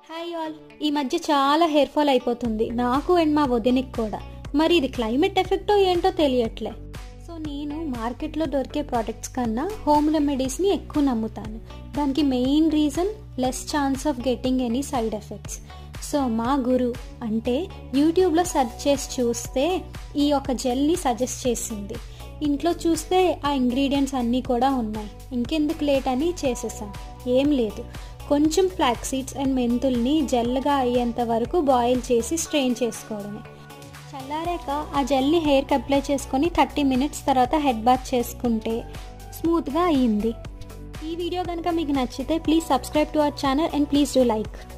hi all ఈ మధ్య చాలా హెయిర్ ఫాల్ అయిపోతుంది నాకు అండ్ మా వదినికి కూడా మరి ఇది క్లైమేట్ ఎఫెక్టో ఏంటో తెలియట్లే సో నేను మార్కెట్లో దొరికే ప్రోడక్ట్స్ కన్నా హోమ్ రెమెడీస్ని ఎక్కువ నమ్ముతాను దానికి main reason less chance of getting any side effects so మా గురు అంటే యూట్యూబ్లో సెర్చ్ చేసి చూస్తే ఈ ఒక జెల్ని సజెస్ట్ చేసింది ఇంట్లో చూస్తే ఆ ఇంగ్రీడియంట్స్ అన్నీ కూడా ఉన్నాయి ఇంకెందుకు లేట్ అని చేసేసాం ఏం లేదు కొంచెం ఫ్లాక్ సీడ్స్ అండ్ మెంతుల్ని జెల్గా అయ్యేంత వరకు బాయిల్ చేసి స్ట్రెయిన్ చేసుకోవడమే చల్లారాక ఆ జెల్ని హెయిర్కి అప్లై చేసుకొని థర్టీ మినిట్స్ తర్వాత హెడ్ బాత్ చేసుకుంటే స్మూత్గా అయ్యింది ఈ వీడియో కనుక మీకు నచ్చితే please subscribe to our channel and please do like